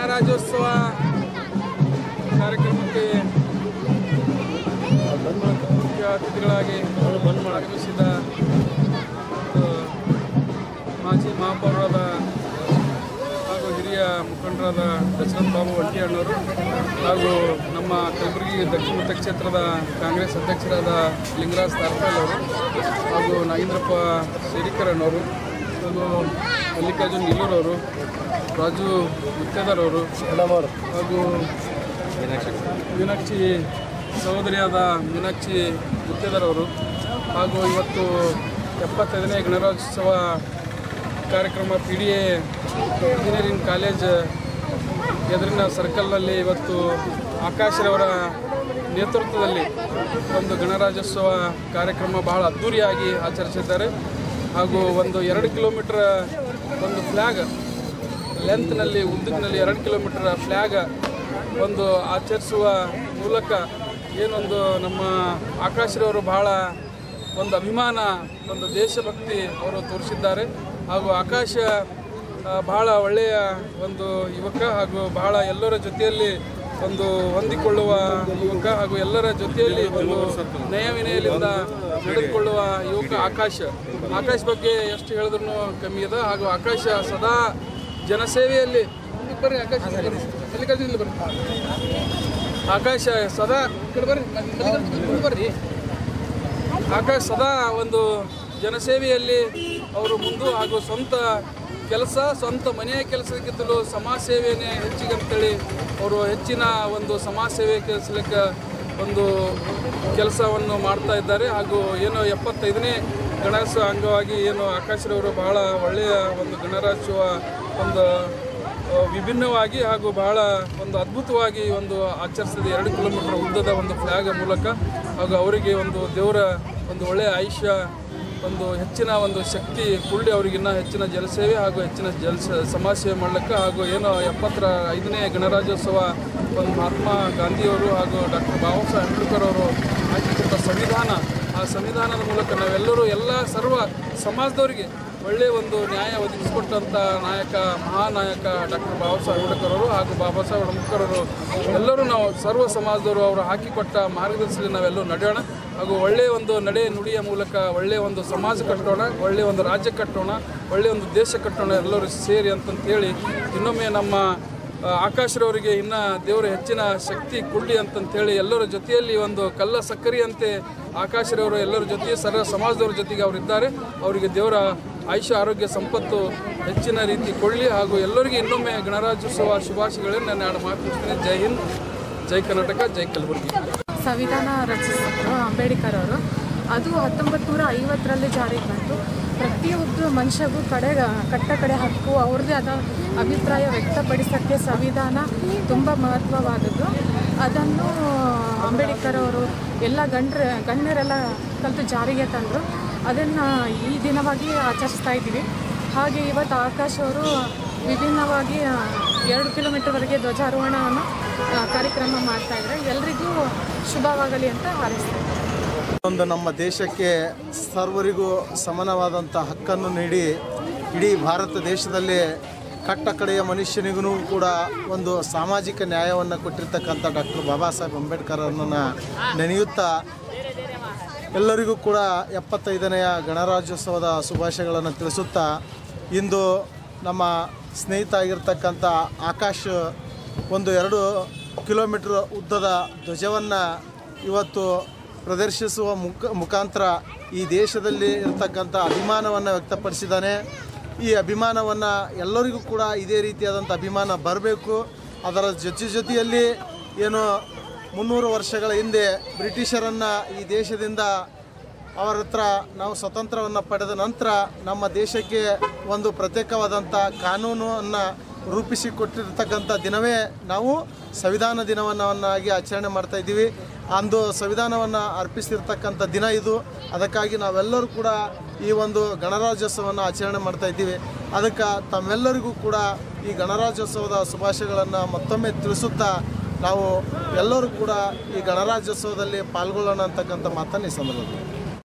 ಗಣರಾಜ್ಯೋತ್ಸವ ಕಾರ್ಯಕ್ರಮಕ್ಕೆ ಮುಖ್ಯ ಅತಿಥಿಗಳಾಗಿ ಆಗಮಿಸಿದ ಒಂದು ಮಾಜಿ ಮಹಾಪೌರರಾದ ಹಾಗೂ ಹಿರಿಯ ಮುಖಂಡರಾದ ದಶರಥ್ ಬಾಬು ಒಂಟಿ ಅಣ್ಣವರು ಹಾಗೂ ನಮ್ಮ ಕಲಬುರಗಿ ದಕ್ಷಿಣ ಮತಕ್ಷೇತ್ರದ ಕಾಂಗ್ರೆಸ್ ಅಧ್ಯಕ್ಷರಾದ ಲಿಂಗರಾಜ್ ತಾರ್ಪಾಲ್ ಅವರು ಹಾಗೂ ನಾಗೇಂದ್ರಪ್ಪ ಶೇರಿಕರಣ್ಣವರು ಹಾಗೂ ಮಲ್ಲಿಕಾರ್ಜುನ್ ನಿಲ್ಲೂರವರು ರಾಜು ಮುತ್ತೇದಾರ್ ಅವರು ಹಾಗೂ ಮೀನಾಕ್ಷಿ ಸಹೋದರಿಯಾದ ಮೀನಾಕ್ಷಿ ಮುತ್ತೇದಾರ್ ಅವರು ಹಾಗೂ ಇವತ್ತು ಎಪ್ಪತ್ತೈದನೇ ಗಣರಾಜ್ಯೋತ್ಸವ ಕಾರ್ಯಕ್ರಮ P D A engineering college ಎದುರಿನ ಸರ್ಕಲ್ನಲ್ಲಿ ಇವತ್ತು ಆಕಾಶ್ರವರ ನೇತೃತ್ವದಲ್ಲಿ ಒಂದು ಗಣರಾಜ್ಯೋತ್ಸವ ಕಾರ್ಯಕ್ರಮ ಬಹಳ ಅದ್ಧೂರಿಯಾಗಿ ಆಚರಿಸಿದ್ದಾರೆ ಹಾಗೂ ಒಂದು ಎರಡು ಕಿಲೋಮೀಟ್ರ್ ಒಂದು ಫ್ಲ್ಯಾಗ್ ಲೆಂತ್ನಲ್ಲಿ ಉದ್ದಕ್ಕಿನಲ್ಲಿ ಎರಡು ಕಿಲೋಮೀಟರ್ ಫ್ಲ್ಯಾಗ್ ಒಂದು ಆಚರಿಸುವ ಮೂಲಕ ಏನೊಂದು ನಮ್ಮ ಆಕಾಶ್ರವರು ಬಹಳ ಒಂದು ಅಭಿಮಾನ ಒಂದು ದೇಶಭಕ್ತಿ ಅವರು ತೋರಿಸಿದ್ದಾರೆ ಹಾಗೂ ಆಕಾಶ ಆ, ಬಹಳ ಒಳ್ಳೆಯ ಒಂದು ಯುವಕ ಹಾಗೂ ಬಹಳ ಎಲ್ಲರ ಜೊತೆಯಲ್ಲಿ ಒಂದು ಹೊಂದಿಕೊಳ್ಳುವ ಯುವಕ ಹಾಗೂ ಎಲ್ಲರ ಜೊತೆಯಲ್ಲಿ ಒಂದು ನಯ ವಿನಯದಿಂದ ನಡೆದುಕೊಳ್ಳುವ ಯುವಕ ಆಕಾಶ ಆಕಾಶ್ ಬಗ್ಗೆ ಎಷ್ಟು ಹೇಳಿದ್ರು ಕಮ್ಮಿ ಇದೆ ಹಾಗೂ ಆಕಾಶ ಸದಾ ಜನಸೇವೆಯಲ್ಲಿ ಇಲ್ಲಿ ಬರ್ರಿ ಆಕಾಶ ಇಲ್ಲಿ ಬರ್ರಿ ಮಲ್ಲಿಕಾರ್ಜುನ ಇಲ್ಲಿ ಬರ್ರಿ ಆಕಾಶ ಸದಾ ಈ ಕಡೆ ಬರ್ರಿ ಮಲ್ಲಿಕಾರ್ಜುನ ಇಲ್ಲಿ ಬರ್ರಿ ಆಕಾಶ್ ಸದಾ ಒಂದು ಜನಸೇವೆಯಲ್ಲಿ ಅವರು ಮುಂದು ಹಾಗೂ ಸ್ವಂತ ಕೆಲಸ ಸ್ವಂತ ಮನೆಯ ಕೆಲಸಕ್ಕಿಂತಲೂ ಸಮಾಜ ಸೇವೆಯೇ ಹೆಚ್ಚಿಗೆ ಅಂತೇಳಿ ಅವರು ಹೆಚ್ಚಿನ ಒಂದು ಸಮಾಜ ಸೇವೆ ಕೆಲಸಲಿಕ್ಕೆ ಒಂದು ಕೆಲಸವನ್ನು ಮಾಡ್ತಾ ಇದ್ದಾರೆ ಹಾಗೂ ಏನು ಎಪ್ಪತ್ತೈದನೇ ಗಣರಾಜ್ಯೋತ್ಸವ ಅಂಗವಾಗಿ ಏನು ಆಕಾಶ್ರವರು ಬಹಳ ಒಳ್ಳೆಯ ಒಂದು ಗಣರಾಜ್ಯೋತ್ಸವ ಒಂದು ಆ, ವಿಭಿನ್ನವಾಗಿ ಹಾಗೂ ಬಹಳ ಒಂದು ಅದ್ಭುತವಾಗಿ ಒಂದು ಆಚರಿಸಿದೆ ಎರಡು ಕಿಲೋಮೀಟರ್ ಉದ್ದದ ಒಂದು ಫ್ಲ್ಯಾಗ್ ಮೂಲಕ ಹಾಗೂ ಅವರಿಗೆ ಒಂದು ದೇವರ ಒಂದು ಒಳ್ಳೆಯ ಆಯುಷ್ಯ ಒಂದು ಹೆಚ್ಚಿನ ಒಂದು ಶಕ್ತಿ ಕುಳ್ಳಿ ಅವರಿಗಿನ್ನ ಹೆಚ್ಚಿನ ಜನಸೇವೆ ಹಾಗೂ ಹೆಚ್ಚಿನ ಜಲ ಸಮಾಜ ಸೇವೆ ಮಾಡಲಿಕ್ಕೆ ಹಾಗೂ ಏನು ಎಪ್ಪತ್ತರ ಐದನೇ ಗಣರಾಜ್ಯೋತ್ಸವ ಒಂದು ಮಹಾತ್ಮ ಗಾಂಧಿಯವರು ಹಾಗೂ ಡಾಕ್ಟರ್ ಬಾಬಾ ಸಾಹೇಬ್ ಅಂಬೇಡ್ಕರ್ ಅವರು ಹಾಕಿಕೊಟ್ಟ ಸಂವಿಧಾನ ಆ ಸಂವಿಧಾನದ ಮೂಲಕ ನಾವೆಲ್ಲರೂ ಎಲ್ಲ ಸರ್ವ ಸಮಾಜದವರಿಗೆ ಒಳ್ಳೆಯ ಒಂದು ನ್ಯಾಯ ಒದಗಿಸಿಕೊಟ್ಟಂಥ ನಾಯಕ ಮಹಾನಾಯಕ ಡಾಕ್ಟರ್ ಬಾಬಾ ಸಾಹೇಬ್ ಅಂಬೇಡ್ಕರ್ ಅವರು ಹಾಗೂ ಬಾಬಾ ಸಾಹೇಬ್ ಅಂಬೇಡ್ಕರ್ ಅವರು ಎಲ್ಲರೂ ನಾವು ಸರ್ವ ಸಮಾಜದವರು ಅವರು ಹಾಕಿಕೊಟ್ಟ ಮಾರ್ಗದರ್ಶನದಲ್ಲಿ ನಾವೆಲ್ಲರೂ ನಡೆಯೋಣ ಹಾಗೂ ಒಳ್ಳೆಯ ಒಂದು ನಡೆ ನುಡಿಯ ಮೂಲಕ ಒಳ್ಳೆಯ ಒಂದು ಸಮಾಜ ಕಟ್ಟೋಣ ಒಳ್ಳೆಯ ಒಂದು ರಾಜ್ಯ ಕಟ್ಟೋಣ ಒಳ್ಳೆಯ ಒಂದು ದೇಶ ಕಟ್ಟೋಣ ಎಲ್ಲರೂ ಸೇರಿ ಅಂತಂತೇಳಿ ಇನ್ನೊಮ್ಮೆ ನಮ್ಮ ಆ, ಆಕಾಶ್ರವರಿಗೆ ಇನ್ನ ದೇವರ ಹೆಚ್ಚಿನ ಶಕ್ತಿ ಕೊಡಲಿ ಅಂತಂತೇಳಿ ಎಲ್ಲರ ಜೊತೆಯಲ್ಲಿ ಒಂದು ಕಲ್ಲ ಸಕ್ಕರೆಯಂತೆ ಆಕಾಶ್ರವರು ಎಲ್ಲರ ಜೊತೆ ಸರ್ವ ಸಮಾಜದವ್ರ ಜೊತೆಗೆ ಅವರಿದ್ದಾರೆ ಅವರಿಗೆ ದೇವರ ಆಯುಷ್ಯ ಆರೋಗ್ಯ ಸಂಪತ್ತು ಹೆಚ್ಚಿನ ರೀತಿ ಕೊಡಲಿ ಹಾಗೂ ಎಲ್ಲರಿಗೂ ಇನ್ನೊಮ್ಮೆ ಗಣರಾಜ್ಯೋತ್ಸವ ಶುಭಾಶಯಗಳನ್ನು ನಾನು ಮಾತನಾಡ್ತೇನೆ ಜೈ ಹಿಂದ್ ಜೈ ಕರ್ನಾಟಕ ಜೈ ಕಲಬುರಗಿ ಸಂವಿಧಾನ ರಚಿಸಿದ್ರು ಅಂಬೇಡ್ಕರ್ ಅವರು ಅದು ಹತ್ತೊಂಬತ್ತು ನೂರ ಐವತ್ತರಲ್ಲಿ ಜಾರಿಗೆ ಬಂತು ಪ್ರತಿಯೊಬ್ಬ ಮನುಷ್ಯಗೂ ಕಡೆ ಕಟ್ಟ ಕಡೆ ಹಕ್ಕು ಅವ್ರದ್ದೇ ಆದ ಅಭಿಪ್ರಾಯ ವ್ಯಕ್ತಪಡಿಸೋಕ್ಕೆ ಸಂವಿಧಾನ ತುಂಬ ಮಹತ್ವವಾದದ್ದು ಅದನ್ನು ಅಂಬೇಡ್ಕರ್ ಅವರು ಎಲ್ಲ ಗಣ್ರ ಗಣ್ಯರೆಲ್ಲ ಕಲಿತು ಜಾರಿಗೆ ತಂದರು ಅದನ್ನು ಈ ದಿನವಾಗಿ ಆಚರಿಸ್ತಾ ಇದ್ದೀವಿ ಹಾಗೆ ಇವತ್ತು ಆಕಾಶ್ ಅವರು ವಿಭಿನ್ನವಾಗಿ ಆ, ಎರಡು ಕಿಲೋಮೀಟರ್ವರೆಗೆ ಧ್ವಜಾರೋಹಣವನ್ನು ಆ, ಕಾರ್ಯಕ್ರಮ ಮಾಡ್ತಾ ಇದ್ದಾರೆ ಎಲ್ರಿಗೂ ಶುಭವಾಗಲಿ ಅಂತ ಹಾರೈಸ್ತೀನಿ ಒಂದು ನಮ್ಮ ದೇಶಕ್ಕೆ ಸರ್ವರಿಗೂ ಸಮಾನವಾದಂಥ ಹಕ್ಕನ್ನು ನೀಡಿ ಇಡೀ ಭಾರತ ದೇಶದಲ್ಲಿ ಕಟ್ಟ ಕಡೆಯ ಮನುಷ್ಯನಿಗೂ ಕೂಡ ಒಂದು ಸಾಮಾಜಿಕ ನ್ಯಾಯವನ್ನು ಕೊಟ್ಟಿರ್ತಕ್ಕಂಥ ಡಾಕ್ಟರ್ ಬಾಬಾ ಸಾಹೇಬ್ ಅಂಬೇಡ್ಕರ್ ಅವರನ್ನು ನೆನೆಯುತ್ತಾ ಎಲ್ಲರಿಗೂ ಕೂಡ ಎಪ್ಪತ್ತೈದನೆಯ ಗಣರಾಜ್ಯೋತ್ಸವದ ಶುಭಾಶಯಗಳನ್ನು ತಿಳಿಸುತ್ತಾ ಇಂದು ನಮ್ಮ ಸ್ನೇಹಿತ ಆಗಿರ್ತಕ್ಕಂಥ ಆಕಾಶ್ ಒಂದು ಎರಡು ಕಿಲೋಮೀಟ್ರ್ ಉದ್ದದ ಧ್ವಜವನ್ನು ಇವತ್ತು ಪ್ರದರ್ಶಿಸುವ ಮುಖ ಮುಖಾಂತರ ಈ ದೇಶದಲ್ಲಿ ಇರತಕ್ಕಂಥ ಅಭಿಮಾನವನ್ನು ವ್ಯಕ್ತಪಡಿಸಿದ್ದಾನೆ ಈ ಅಭಿಮಾನವನ್ನು ಎಲ್ಲರಿಗೂ ಕೂಡ ಇದೇ ರೀತಿಯಾದಂಥ ಅಭಿಮಾನ ಬರಬೇಕು ಅದರ ಜೊತೆ ಜೊತೆಯಲ್ಲಿ ಏನು ಮುನ್ನೂರು ವರ್ಷಗಳ ಹಿಂದೆ ಬ್ರಿಟಿಷರನ್ನು ಈ ದೇಶದಿಂದ ಅವರ ಹತ್ರ ನಾವು ಸ್ವತಂತ್ರವನ್ನು ಪಡೆದ ನಂತರ ನಮ್ಮ ದೇಶಕ್ಕೆ ಒಂದು ಪ್ರತ್ಯೇಕವಾದಂಥ ಕಾನೂನನ್ನು ರೂಪಿಸಿಕೊಟ್ಟಿರ್ತಕ್ಕಂಥ ದಿನವೇ ನಾವು ಸಂವಿಧಾನ ದಿನವನ್ನಾಗಿ ಆಚರಣೆ ಮಾಡ್ತಾ ಇದ್ದೀವಿ ಅಂದು ಸಂವಿಧಾನವನ್ನು ಅರ್ಪಿಸಿರ್ತಕ್ಕಂಥ ದಿನ ಇದು ಅದಕ್ಕಾಗಿ ನಾವೆಲ್ಲರೂ ಕೂಡ ಈ ಒಂದು ಗಣರಾಜ್ಯೋತ್ಸವವನ್ನು ಆಚರಣೆ ಮಾಡ್ತಾ ಇದ್ದೀವಿ ಅದಕ್ಕೆ ತಮ್ಮೆಲ್ಲರಿಗೂ ಕೂಡ ಈ ಗಣರಾಜ್ಯೋತ್ಸವದ ಶುಭಾಶಯಗಳನ್ನು ಮತ್ತೊಮ್ಮೆ ತಿಳಿಸುತ್ತಾ ನಾವು ಎಲ್ಲರೂ ಕೂಡ ಈ ಗಣರಾಜ್ಯೋತ್ಸವದಲ್ಲಿ ಪಾಲ್ಗೊಳ್ಳೋಣ ಅಂತಕ್ಕಂಥ ಮಾತನ್ನು ಈ ಸಂದರ್ಭದಲ್ಲಿ